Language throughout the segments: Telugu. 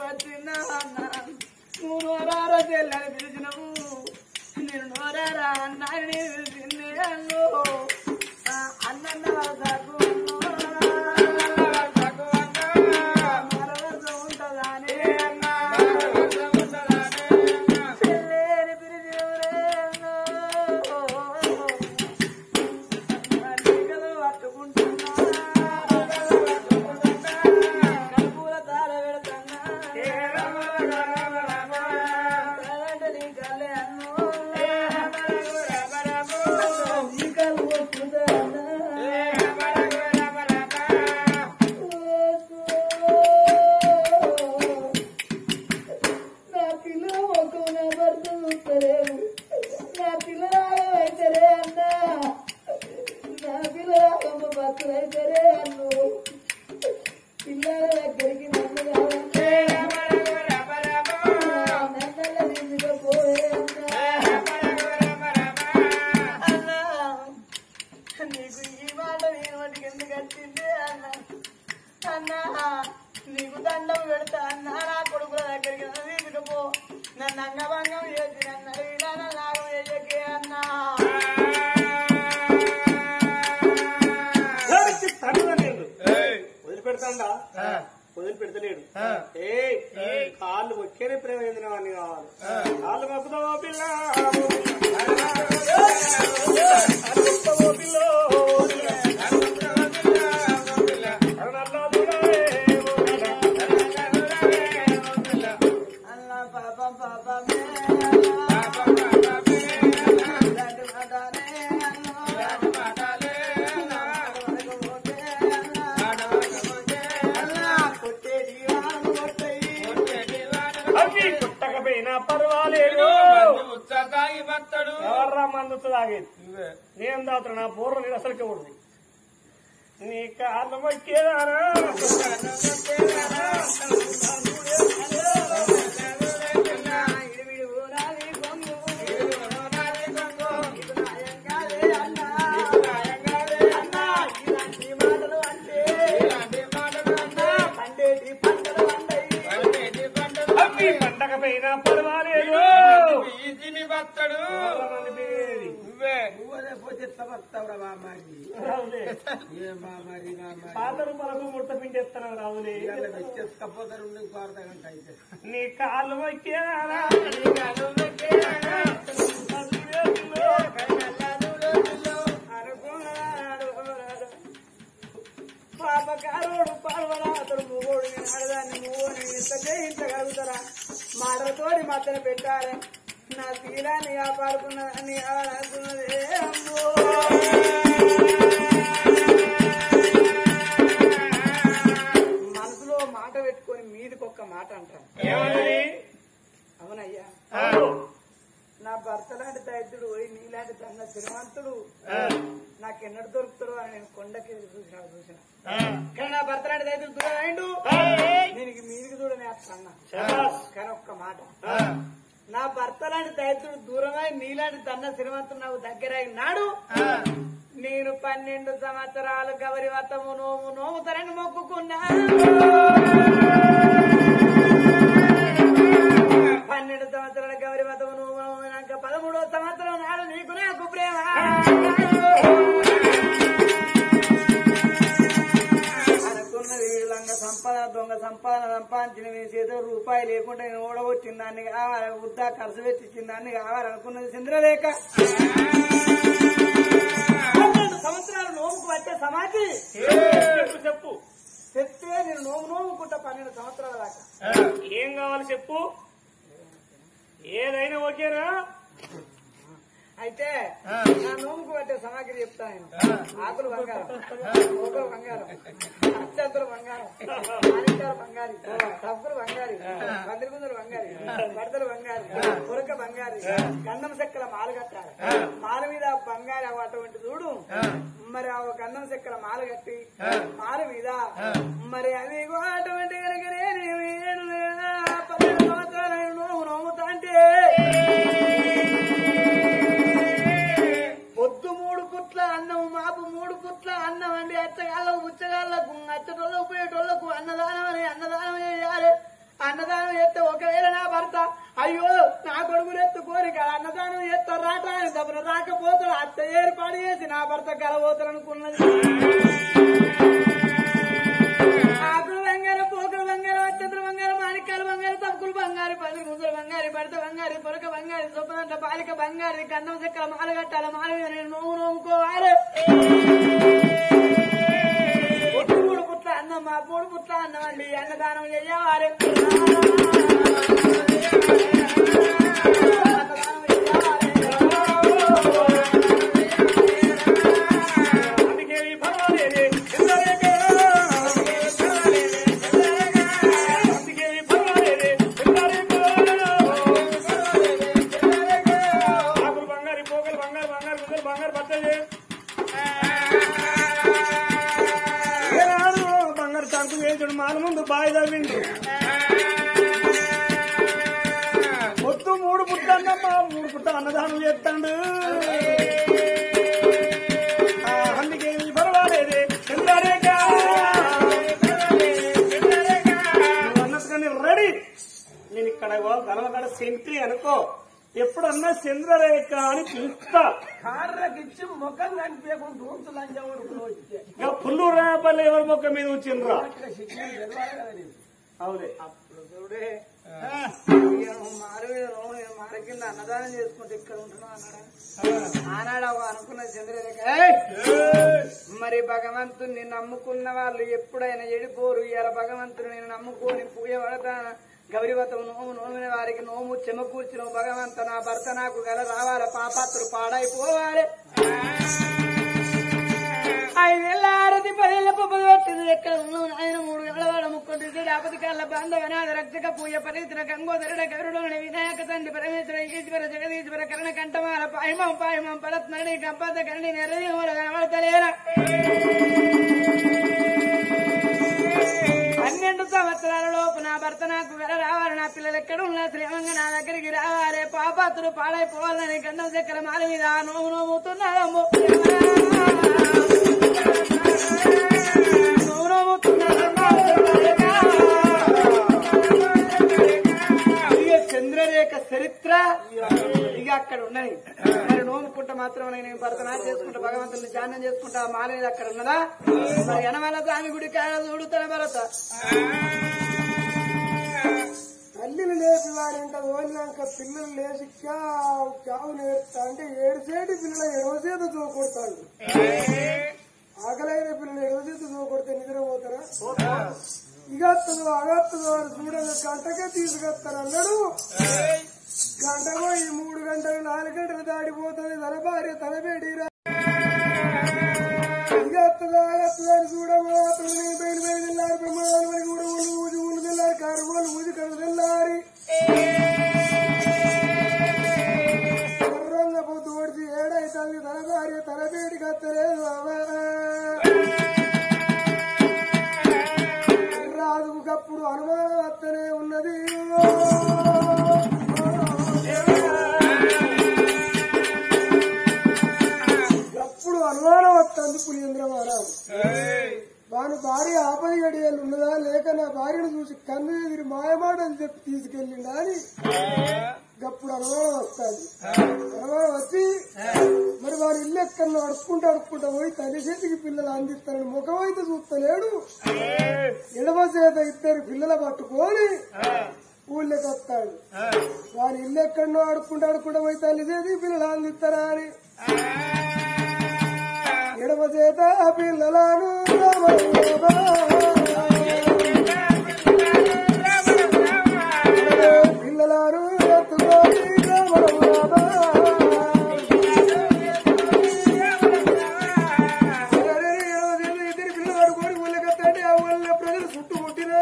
వచ్చిందా అన్న నువ్వు నోరారా చెల్లని పిలిచినవు నేను నోరారా అన్నాన్ని పిలిచింది అన్ను అన్న సాకు మరవసం ఉంటుందా అని చెల్లేని పిలిచినవులే అన్నో. నీకలు పట్టుకుంటున్నా కర్పూర తార పెడతానా కాదంటే నీ కళ్ళే అన్నో. నీ కళ్ళు ఒప్పుతానా? నా పిల్ల ఒక నా భర్త చూస్తలేరు నా పిల్ల అయితేరే అన్నా నా పిల్ల అమ్మ భర్తలు అయితేరే అన్ను పిల్లల దగ్గరికి నన్ను కావాలంటే నన్నల నిన్నుగా పోయే అన్నా అన్నా నీకు ఈ మాట నేను వాటికి ఎందుకు వచ్చింది అన్న అన్నా నీకు దండం పెడతా అన్నా నా కొడుకుల దగ్గరికి నన్ను తీసుకుపో నన్ను అంగభంగం చేసి నన్ను అడిగినా నన్ను నాగం చేయకే అన్నా వదిలిపెడతాడా వదిలిపెడతలేడు ఏ కాళ్ళు మొక్కేనే ప్రేమ చెందిన వాడిని కావాలి కాళ్ళు మొక్కుతావో పిల్ల అడుగుతావో పిల్ల అన్నా పాపం పాపమే ఇలాంటి మాటనే అన్నా కొట్టేది వాడు కొట్టయి అవి కుట్టకపోయినా పర్వాలేదు తాగి బత్తడు ఎవర్రా మందు తాగేది నేను తాగుతున్నా నా పూర్వం నేను అసలుకే ఉంది నీ కాళ్ళు మొక్కేదానా ఇడివిడి ఊరాలి కొంగు ఇది నాయం కాదే అన్నా అన్నా ఇలాంటి మాటలు అంటే అన్నా పండేటి పంటలు పండయి అవి పండకపోయినా పర్వాలేదు బత్తడు ఎవర్రా మందు పీకేది? నువ్వే నువ్వదే పోతే ఎట్లా బతావురా మామారి రావులే. ఏ మామారి మామారి పాత రూపాయలకు ముడత పిండేస్తాను రావులే ఇవాళ వచ్చేసుకపోతారు ఉండే ఇంకో అర్ధ గంట అయితే నీ కాళ్ళు మొక్కేదానా పాపకారోడు పాల్వడా అతడు మూగోడు నేను ఆడదాన్ని మూగోని ఇంత చేయించగలుగుతారా మాటలతోటి మత్తన పెట్టాలి నా తీరాన్ని కాపాడుకున్నదని అనుకున్నదే అమ్మో మనసులో మాట పెట్టుకొని మీదికొక్క మాట అంటాం ఏమన్నది అవునయ్యా అవును. నా భర్త లాంటి దైత్యుడు పోయి నీలాంటి తన్న శ్రీమంతుడు నాకెన్నడు దొరుకుతాడో అని నేను కొండకి చూసిన చూసిన కానీ నా భర్త లాంటి దైత్యుడు దూరం అయిండు నేను ఇక మీదికి చూడని అన్న శభాష్. కానీ ఒక్క మాట నా భర్త లాంటి దైత్యుడు దూరమై నీలాంటి తన్న శ్రీమంతుడు నాకు దగ్గర అయినాడు నేను పన్నెండు సంవత్సరాలు గౌరి వతము నోము నోముతారని మొక్కుకున్నా పన్నెండు సంవత్సరాల గౌరి వతము నోము నోమినాక పదమూడో సంవత్సరం నాడు నీకు నాకు ప్రేమ అనుకున్న వీళ్ళంగ సంపద దొంగ సంపాదన సంపాదించిన వేసేదో రూపాయి లేకుండా నేను ఓడగొచ్చిన దాన్ని కావాలి వృద్ధా ఖర్చు పెట్టించిన దాన్ని కావాలనుకున్నది చంద్రలేఖ పన్నెండు సంవత్సరాలు నోముకు వచ్చే సమాధి చెప్పు చెప్పు చెప్తే నేను నోము నోముకుంటా పన్నెండు సంవత్సరాల దాకా ఏం కావాలి చెప్పు ఏదైనా ఓకేనా అయితే నా నోముకు పట్టే సామాగ్రి చెప్తా నేను ఆకులు బంగారం ఓకలు బంగారం అత్యంతలు బంగారం ఆనికాలు బంగారి తప్పులు బంగారి పందిరిగుందలు బంగారి పడతలు బంగారి కొరక బంగారి గంధం చెక్కల మాల కట్టాలి మాల మీద బంగారి అవి అటువంటి చూడు మరి ఆ గంధం చెక్కల మాల కట్టి మాల మీద మరి అది అటువంటి కనుక నేను పన్నెండు సంవత్సరాలు నోము నోముతా అంటే పొద్దు మూడు పుట్ల అన్నం మాపు మూడు పుట్ల అన్నం అండి అచ్చగాళ్ళకు పుచ్చగాళ్ళకు అచ్చటోళ్ళకు పోయేటోళ్ళకు అన్నదానం అని అన్నదానం చేయాలి అన్నదానం చేస్తే ఒకవేళ నా భర్త అయ్యో నా కొడుకులు ఎత్తుకోని కాడ అన్నదానం చేస్తా రాట అని తప్పన రాకపోతాడు అత్త ఏర్పాటు చేసి నా భర్త కలబోతాడు అనుకున్నది ఆకులు బంగారు పోకులు బంగారు అత్యంతర బంగారు మాణిక్యాలు బంగారు తప్పులు బంగారు పది ముందులు బంగారు పడత బంగారు పొరక బంగారు సొప్పదంట బాలిక బంగారు కన్నం చెక్కల మాల కట్టాలి మాల మీద నేను నోము నోముకోవాలి పొట్టు మూడు పుట్ల అన్నం మా మూడు పుట్ల అన్నం అండి అన్నదానం చెయ్యవారు అందుకే ఈ పర్వాలేదే, ఎందరేగా. అందుకే ఈ పర్వాలేదే, ఎందరేగా. ఆకులు బంగారు పోకలు బంగారు బంగారు గుండెలు బంగారు బట్టలు ఏనాడు బంగారు తంకు వేసుడు మాల ముందు బాయి తవ్విండు పొద్దు మూడు పుట్ట అన్నమ్మా మూడు పుట్ట అన్నదానం చేస్తాడు ఆ, అందుకే ఈ పర్వాలేదే ఎందరేగా. నువ్వు అన్నట్టుగానే రెడీ నేను ఇక్కడ గలవగడ సెంట్రీ అనుకో ఎప్పుడన్నా చంద్రరేఖ అని పిలుస్తా కార్రకిచ్చి ముఖం కనిపించకుండా రూమ్స్ లంచం వరకు వచ్చే ఇక పుల్లు రేపల్లి ఎవరి మొక్క మీద వచ్చిండ్రా అవునే అప్పుడు చూడే మారు మీద రోము నేను మార కింద అన్నదానం చేసుకుంటే ఇక్కడ ఉంటున్నావు అన్నాడా ఆనాడు అవ అనుకున్న చంద్రరేఖ "ఏయ్! మరి భగవంతుని నమ్ముకున్న వాళ్ళు ఎప్పుడైనా ఎడిపోరు ఇలా భగవంతుని నేను నమ్ముకొని పూజ పడతాను గౌరీవతం నోము నోమిన వారికి నోము చెమకూర్చిన భగవంత నా భర్త నాకు గల రావాలి పాపాత్రుడు పాడైపోవాలి ఐదేళ్ల ఆరతి పదేళ్ల పప్పది పట్టింది ఎక్కడ ఉన్నావు నాయన మూడు గంటల వాడ ముక్కొంటి శ్రీరాపతి కాళ్ళ బాంధవనాథ రక్షక పూజ పరిత్ర గంగోదరుడ గరుడు వినాయక తండ్రి పరమేశ్వర ఈశ్వర జగదీశ్వర కరణ కంఠమాల పాయమం పాయమం పరత్నడి కంపద కరణి నెరదీమూల కనబడతలేరా పన్నెండు సంవత్సరాల లోపు నా భర్త నాకు వెల రావాలి నా పిల్లలు ఎక్కడ ఉన్నా శ్రీమంగా నా దగ్గరికి రావాలి పాపాతుడు పాడైపోవాలని గండం చక్కెర మాల మీద నోము నోముతున్నాము నోము నోముతున్నాము ఇక చంద్రరేఖ చరిత్ర ఇక అక్కడ ఉన్నది మరి నోముకుంట మాత్రం నేను భరతనాట్యం చేసుకుంటా భగవంతుని ధ్యానం చేసుకుంటా ఆ మాల మీద అక్కడ ఉన్నదా మరి యనమల స్వామి గుడి కాడ చూడుతున్న భరత తల్లిని లేపి వాడింట ఓడినాక పిల్లలు లేచి చావు చావు నేర్తా అంటే ఏడు సేటి పిల్లలు ఎడవ చేత చూకొడతాడు ఆకలైన పిల్లలు ఎడవ చేత చూకొడితే నిద్రపోతారా ఇగత్తదు అగత్తదు అని చూడగా గంటకే తీసుకొస్తాను అన్నాడు గంటకో ఈ మూడు గంటలు నాలుగు గంటలు దాడిపోతుంది తన భార్య తన బేడిరా ఇగత్తదు అగత్తదు అని చూడగా అతను నేను బయలు బయలు తెల్లారి బ్రహ్మాలు మరి కూడా ఊళ్ళు ఊది ఊళ్ళు తెల్లారి కారుగోలు ఊది కళ్ళు తెల్లారి ఎర్రంగ పొద్దు ఒడిచి ఏడైతుంది తన భార్య తన బేటికి అత్తలేదు రాజుకు కప్పుడు అనుమానం అత్తనే ఉన్నది అప్పుడు అనుమానం వస్తుంది పులింద్ర మహారాజు వాని భార్య ఆపది గడియలు ఉన్నదా లేక నా భార్యను చూసి కన్ను ఎదిరి మాయమాటలు చెప్పి తీసుకెళ్ళిందా అని గప్పుడు అనుమానం వస్తుంది అనుమానం వచ్చి మరి వారి ఇల్లు ఎక్కడ అడుక్కుంటూ అడుక్కుంటూ పోయి తల్లి చేతికి పిల్లలు అందిస్తారని ముఖం అయితే చూస్తలేడు ఎడమ చేత ఇద్దరు పిల్లలు పట్టుకొని ఊళ్ళోకి వస్తాడు వారి ఇల్లు ఎక్కడో అడుక్కుంటూ అడుక్కుంటూ పోయి తల్లి చేతికి పిల్లలు అందిస్తారా అని ఎడమ చేత పిల్లలను పిల్లలను ఎత్తుకొని ఇద్దరు పిల్లలు పడుకొని ఊళ్ళకెత్తండి ఆ ఊళ్ళో ప్రజలు చుట్టుముట్టినా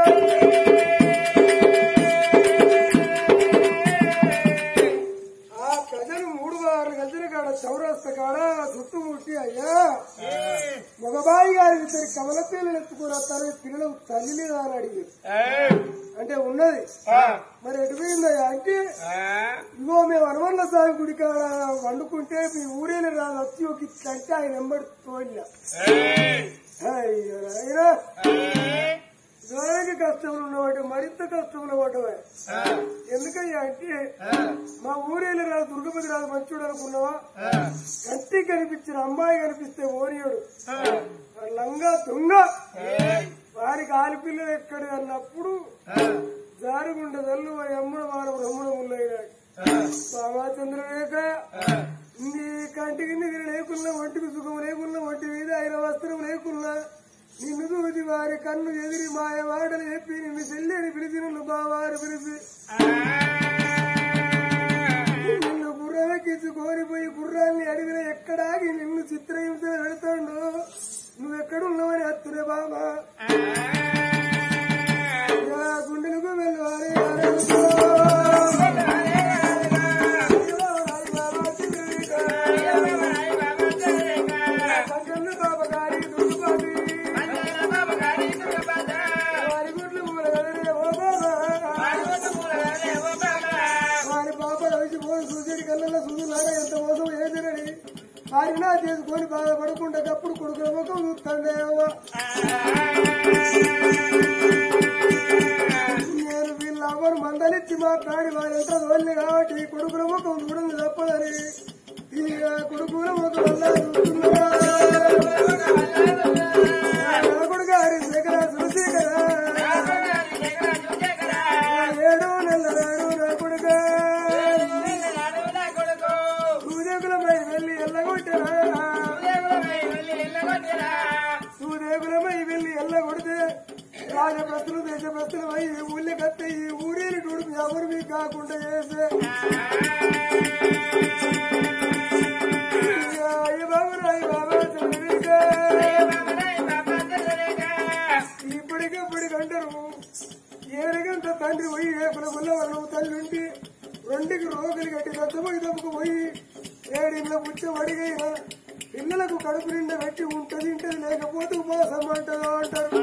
ఆ ప్రజలు మూడు వారు కలిసిన కాడ చౌరస్త కాడ చుట్టుముట్టి అయ్యా మగబాయి గారి ఇద్దరు కమల పిల్లలు ఎత్తుకుని వస్తారు ఈ పిల్లలు తల్లి లేదా అని అడిగి అంటే ఉన్నది మరి ఎటు పోయిందయ్యా అంటే ఇగో మేము హనుమన్ల స్వామి గుడి కాడ వండుకుంటే మీ ఊరేని రాదు వచ్చి ఒక ఇట్లంటే ఆయన వెంబడి తోడిన అయ్యో నాయనా. దానికి కష్టములు ఉన్నవాటి మరింత కష్టములు పడ్డవా ఎందుకయ్యా అంటే మా ఊరేళ్ళు రాదు దుర్గపతి రాదు మంచోడు అనుకున్నావా కంటికి కనిపించిన అమ్మాయి కనిపిస్తే ఓనియోడు లంగా దొంగ వారికి ఆలిపిల్లలు ఎక్కడు అన్నప్పుడు జారుగుండ తల్లు వారి అమ్ముడు వారు బ్రహ్మణం ఉన్నాయి బాబా చంద్రరేఖ నీ కంటికి నిధులు లేకున్నా ఒంటికి సుఖం లేకున్నా ఒంటి మీద ఆయన వస్త్రం లేకున్నా నిన్ను చూసి వారి కన్ను ఎదిరి మాయ వాడలు చెప్పి నిన్ను చెల్లిని పిలిచి నిన్ను బావారు పిలిచి నిన్ను గుర్రమెక్కించి కోరిపోయి గుర్రాన్ని అడవిలో ఎక్కడాగి నిన్ను చిత్రహింస పెడతాడు నువ్వెక్కడున్నావని అత్తునే బాబా యా గుండెలకు వెళ్ళాలి బాబా గారి దుర్గపాటి వారి గుడ్లు మూల కదలే ఓ బాబా వారి పాప రవిచి పోయి సూర్యుడి కళ్ళల్లో చూస్తున్నాడా ఎంత మోసం ఏదిరని వారి నా చేసుకొని బాధపడకుండా అప్పుడు కొడుకుల ముఖం చూస్తాడే నేను వీళ్ళ అవ్వరు మందలిచ్చి మాట్లాడి వారెంత తోల్ని కాబట్టి కొడుకుల ముఖం చూడండి తప్పదని ఇక కొడుకుల ముఖం వల్ల చూస్తున్నాడా కొడుకు హరి శేఖర శివశేఖర ఏడు నెలలాడు నా కొడుక సూర్యకులమై వెళ్ళి ఎల్లగొట్టరా సూర్యకులమై వెళ్ళి ఎల్లగొడితే రాజప్రస్తులు దేశప్రస్తులు అయి ఊళ్ళో కత్తి ఈ ఊరిని కొడుకు ఎవరు మీకు కాకుండా చేసే అయ్య బాబు రాయి బాబా చంద్రిక ఇప్పటికప్పటికి అంటారు ఏడగంట తండ్రి పోయి ఏపల వల్ల వాళ్ళు తల్లి ఉండి రెండుకి రోగులు కట్టి దత్తపోయి దప్పుకు పోయి ఏడిళ్ళ పుచ్చ వడిగైనా పిల్లలకు కడుపు నిండా పెట్టి ఉంటది ఇంటది లేకపోతే ఉపవాసం అంటదో అంటారు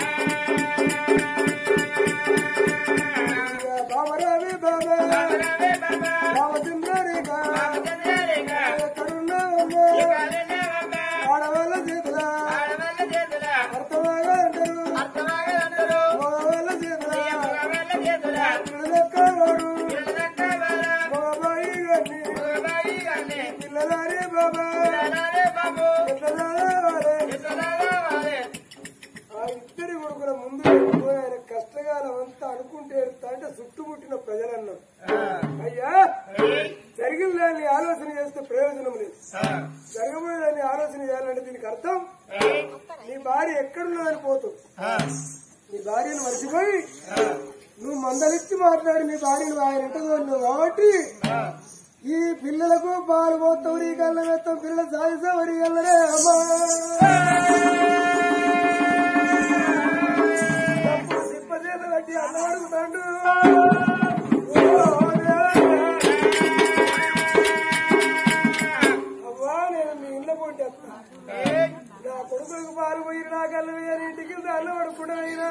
ఇక బాబరావే బాబా బాబచంద్రారేఖ ఎక్కడున్నావమ్మా ఆడవాళ్ళ చేతుల అర్థమాగా అంటారు మగవాళ్ళ చేతుల పిల్లలెక్కవాడు బాబాయి గారిని పిల్లలారే బాబా పిల్లలారే ఆ ఇద్దరి కొడుకుల ముందు పెట్టుకొని ఆయన కష్టకాలం అంతా అనుకుంటే ఎడతా అంటే చుట్టుముట్టిన ప్రజలన్నాం అయ్యా జరిగిన దాన్ని ఆలోచన చేస్తే ప్రయోజనం లేదు జరగబోయే దాన్ని ఆలోచన చేయాలంటే దీనికి అర్థం నీ భార్య ఎక్కడున్నదని పోతు నీ భార్యను మర్చిపోయి నువ్వు మందలిచ్చి మాట్లాడి నీ భార్యను ఆయన ఎంటదో కాబట్టి ఈ పిల్లలకు పాలు పోతాం నీ కళ్ళ వేస్తాం పిల్లల సాయసా వరి కల్లరే అమ్మా సిప్పచేత కట్టి అన్నం అడుగుతాండు అవ్వా నేను మీ ఇళ్ళ పోటీ నా కొడుకులకు పాలు పోయి నా కళ్ళు వేయని ఇంటికి అన్నం అడుగుకుండా అయినా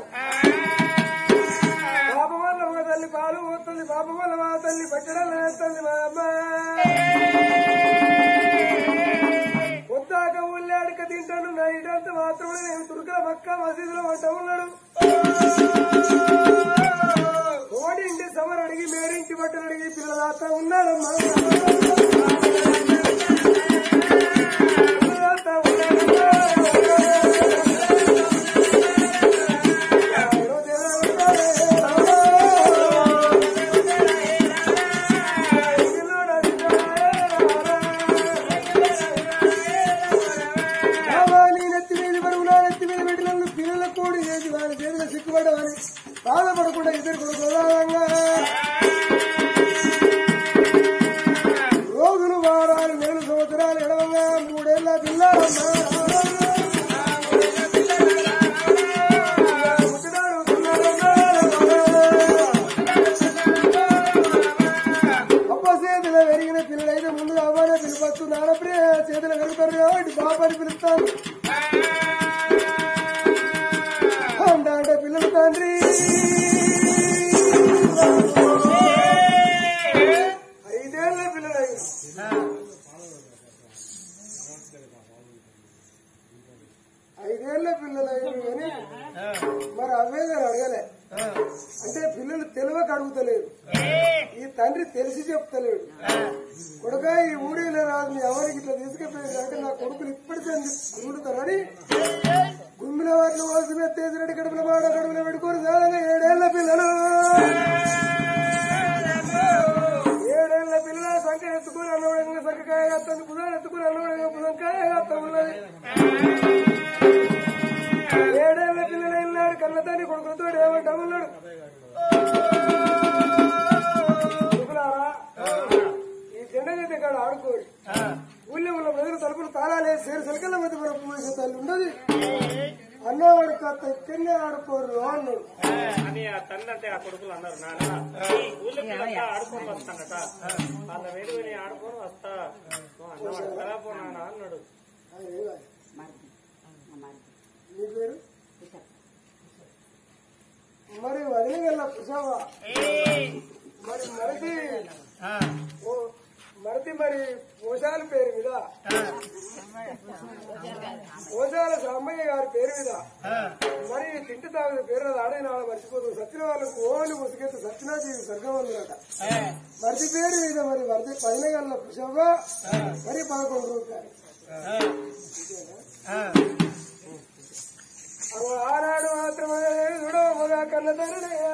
పాప వల్ల మా తల్లి పాలు పోతుంది పాప వల్ల మా తల్లి పట్టడం వేస్తుంది మా అమ్మ పొద్దాక ఊళ్ళే అడక తింటాను నైట్ అంతా మాత్రమే నేను దుర్గా మక్క మసీదులో వంట ఉన్నాడు ఓడింటి సమర్ అడిగి మేరింటి బట్టలు అడిగి పిల్లల దాతా ఉన్నాడమ్మా పిల్లదాతా ఉన్నాడమ్మా. ఎవరో తెలియదు. కావాలి నెత్తి మీద పరుగునా నెత్తి మీద పెట్టినందుకు పిల్లల కోడి చేసి వాళ్ళ చేతిలో సిక్కుపడవని బాధపడకుండా ఇద్దరు కొడుకోవాలంగా రోజులు వారాలు నెలలు సంవత్సరాలు ఎడవంగా మూడేళ్ల పిల్లలమ్మా ముసలాడు పిల్లలమ్మా. అప్ప చేతిలో పెరిగిన పిల్లలైతే ముందుగా అవ్వనే పిలిపచ్చు నానప్పుడే చేతులు పెరుగుతారు కాబట్టి బాబాని పిలుస్తాను అంటే పిల్లలు తండ్రి ఐదేళ్ల పిల్లలై ఐదేళ్ల పిల్లలై కానీ మరి అవే తెలివక అడుగుతలేరు ఈ తండ్రి తెలిసి చెప్తలేడు కొడుక ఈ ఊరిలో రాదు మీ ఎవరికి ఇట్లా తీసుకుపోయింది అంటే నా కొడుకులు ఇప్పటికే గుండుతారని గుమ్మిల వాటిని వలసి మెత్తేసినట్టు కడుపుల మాడ కడుపులో పెట్టుకొని సాధంగా ఏడేళ్ల పిల్లలు ఏడేళ్ల పిల్లల సంఖ్య ఎత్తుకుని అన్నవడంగా సంఖ్యకాయ కత్తుంది బుధం ఎత్తుకుని అన్నవడంగా బుధంకాయ కత్త ఉన్నది ఏడేళ్ల పిల్లలు వెళ్ళాడు కన్న తండ్రి కొడుకులతో ఏమంటా ఉన్నాడు కొడుకులారా, ఈ జెండగైతే కాడ ఆడుకోడు ఊళ్ళో ఉన్న ప్రజలు తలుపులు తాళాలే సేరు సెలకల మధ్య మన పూజ తల్లి ఉండదు అన్నవాడు కాస్త ఇక్కడనే ఆడుకోరు అన్నాడు అని ఆ తండ్రి అంటే ఆ కొడుకులు అన్నారు నాన్న ఈ ఊళ్ళో పిల్లలంతా ఆడుకొని వస్తానట వాళ్ళ వేడి వెళ్ళి ఆడుకొని వస్తా నువ్వు అన్నం అడగరా పో నాన్న అన్నాడు ఆయన ఏం కాదు. నీ పేరు మరి వదిలి వెళ్ళ పుషావా మరి మరది ఓ- మరది మరి పోషాల పేరు మీద పోషాల సాంబయ్య గారి పేరు మీద మరి తింటి తాగిన పేరు మీద ఆడైన ఆడ మర్చిపోతుంది సత్యన వాళ్ళకు ఓలి ముసుకెత్తి సత్యనాజీవి స్వర్గం ఉందట మరిది పేరు మీద మరి మరిది పైన గల్ల పుషావా మరి పదకొండు రూపాయలు అగో ఆనాడు మాత్రమే చూడముగా కన్న తరుణయ్యా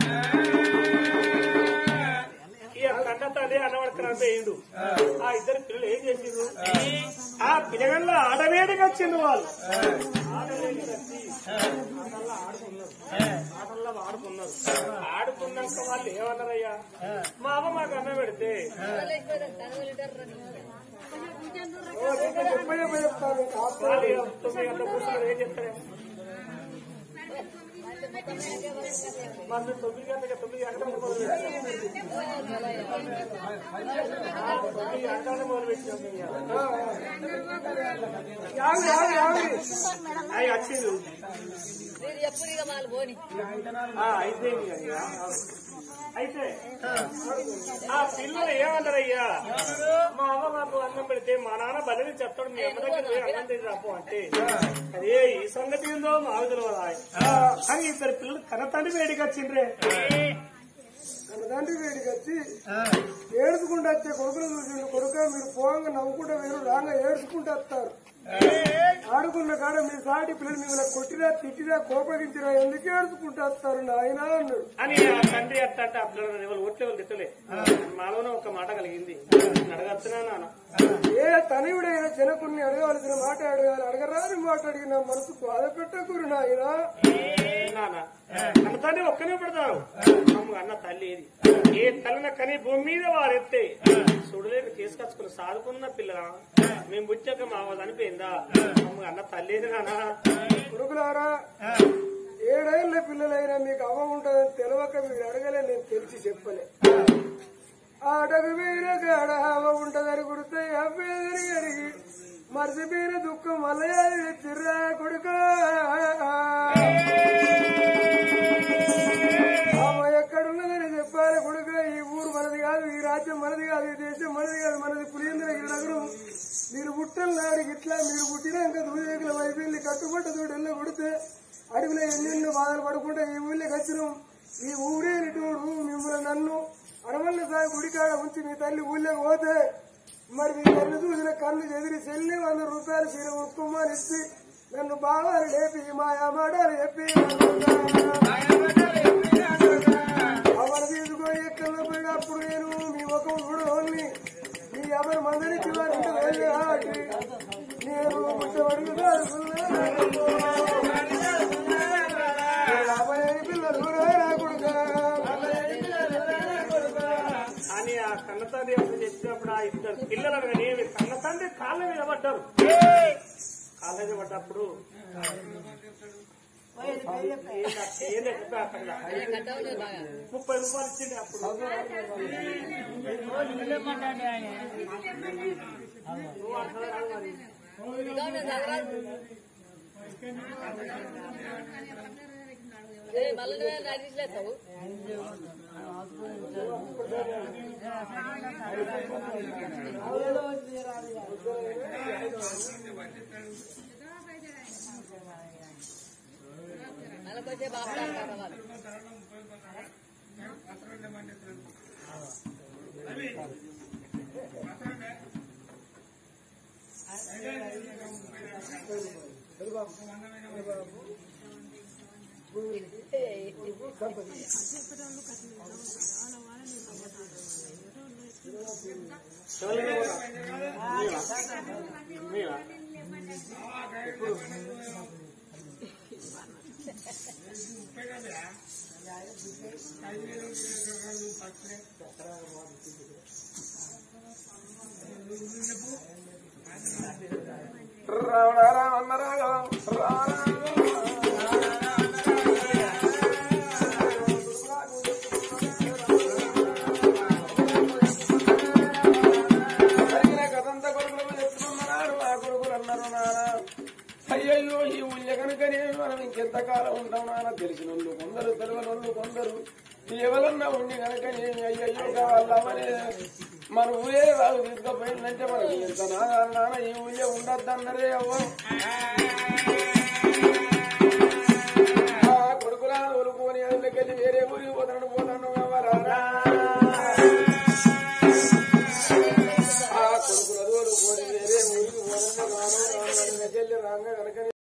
ఈ కన్న తండ్రి అన్నవాడుతున్నా వేయండు ఆ ఇద్దరు పిల్లలు ఏం చేసిండ్రు ఆ పిల్లగల్లో ఆడవేడికి వచ్చింది వాళ్ళు ఆడవేడికి వచ్చి ఆటల్లో ఆడుకున్నారు ఆటల్లో ఆడుకున్నారు ఆడుకున్నాక వాళ్ళు ఏమన్నారయ్యా మా అమ్మ మాకు అన్నం పెడితే ఓ నీకు చెప్పే చెప్తాను కాస్త వాళ్ళు ఇక తొమ్మిది గంటల కూర్చొని ఏం చేస్తారు మరి తొమ్మిది గంటలకి తొమ్మిది గంటలకు మొదలు పెట్టారు తొమ్మిది గంటలకు మొదలు పెట్టాం యావి యావి యావి అవి వచ్చింది మీరు ఎప్పుడు ఇక వాళ్ళు పోని ఆ, అయిపోయింది అయ్యా అయితే ఆ పిల్లలు ఏమన్నారయ్యా మా అమ్మ మాకు అన్నం పెడితే మా నాన్న బలిని చెప్తాడు మీ అమ్మ దగ్గర పోయి అన్నం తిని రాపో అంటే అదే ఈ సంగతి ఏందో మాకు తెలియదా అని ఇద్దరు పిల్లలు కనతండ్రి వేడికి వచ్చిండ్రే మన తండ్రి వేడికి వచ్చి ఏడుచుకుంటూ వచ్చే కొడుకులు చూసిండు కొడుక మీరు పోంగా నవ్వుకుంటూ వేరు రాగా ఏడుచుకుంటూ వస్తారు ఆడుకున్న కాడ మీ సాటి పిల్లలు మిమ్మల్ని కొట్టినా తిట్టినా కోపగించినా ఎందుకు ఏడుచుకుంటూ వస్తారు నాయన అన్నాడు అని ఆ తండ్రి అట్ట అంటే అప్పుడు ఎవరు ఓట్లే వాళ్ళు తిట్టలే మాలోనే ఒక మాట కలిగింది అడగచ్చునా నాన్న ఏ తనయుడైన జనకుని అడగవలసిన మాట అడగాలి అడగరాని మాట అడిగిన మనసు బాధ పెట్టకూరు నాయన నాన్న అన్న తండ్రి ఒక్కనే పడతారు అమ్మ అన్న తల్లి ఏది ఏ తల్లిన కని భూమి మీద వారెత్తే చూడలేక తీసుకొచ్చుకుని సాదుకున్న పిల్ల మేము బుచ్చాక మా వాళ్ళు అనిపోయిందా అమ్మ అన్న తల్లి ఏది నాన్న కొడుకులారా ఏడేళ్ల పిల్లలైనా మీకు అవ్వ ఉంటుందని తెలియక మీరు అడగలే నేను తెలిసి చెప్పలే ఆటకు మీరు కాడ అవ్వ ఉంటదని గుర్తే అవ్వేదని అడిగి మర్చిపోయిన దుఃఖం మలయాళి తిర్రా కొడుక అమ్మ ఎక్కడున్నదని చెప్పాలి కొడుక ఈ ఊరు మనది కాదు ఈ రాజ్యం మనది కాదు ఈ దేశం మనది కాదు మనది పులింద్రగిరి నగరం మీరు పుట్టలు నాడికి ఇట్లా మీరు పుట్టినాక దూదేకుల వైపు కట్టుబట్ట తోడు వెళ్ళ కొడితే అడవిలో ఎన్నెన్నో బాధలు పడుకుంటే ఈ ఊళ్ళోకి వచ్చినాం ఈ ఊరే నిటోడు మిమ్మల్ని నన్ను అరవల్ల సాయి గుడికాడ ఉంచి మీ తల్లి ఊళ్ళోకి పోతే మరి మీ తల్లి చూసిన కళ్ళు ఎదిరి చెల్లి వంద రూపాయలు చీర ఉక్కుమని ఇచ్చి నన్ను బాగా లేపి మాయా మాటలు చెప్పి అవరు తీసుకొని ఎక్కడ పోయినప్పుడు నేను మీ ముఖం చూడవల్ని మీ ఎవరు మందరించి వారి ఇంటి వెళ్ళి ఆటి నేను ముట్టబడుగుతారు పిల్లలు నా కొడుకా అని ఆ కన్న తండ్రి అప్పుడు చెప్పినప్పుడు ఆ ఇద్దరు పిల్లలు కానీ కన్న తండ్రి కాళ్ళ మీద పడ్డారు కాళ్ళ మీద పడ్డప్పుడు ఏం చెప్పా అక్కడ కట్టవలేదు బాగా ముప్పై రూపాయలు ఇచ్చింది అప్పుడు నువ్వు అక్కడ రాదు మరి. ఇదిగో నేను చదవాలి. ఏ, మళ్ళీ నువ్వే నడిచిలేస్తావు మళ్ళీ కొంచెం బాగా వాళ్ళు రావణ రామన్న రాఘవం కథంతా కొడుకులకు చెప్తున్నాడు ఆ కొడుకులు అన్నారు నాన్న అయ్యయ్యో ఈ ఊళ్ళ కనుకనే మనం ఇంకెంతకాలం ఉంటాం నాన్న తెలిసిన వాళ్ళు కొందరు తెలియని వాళ్ళు కొందరు ఎవరన్నా ఉండి కనుకనే అయ్యయ్యో కావాలమనే మన ఊరే రాదు తీసుకుపోయిందంటే మనకి ఎంత నాన్న నాన్న ఈ ఊళ్ళే ఉండొద్దన్నరే అవ్వ ఆ కొడుకులా ఊరుకొని అందుకెళ్ళి వేరే ఊరికి పోతాను పోతాను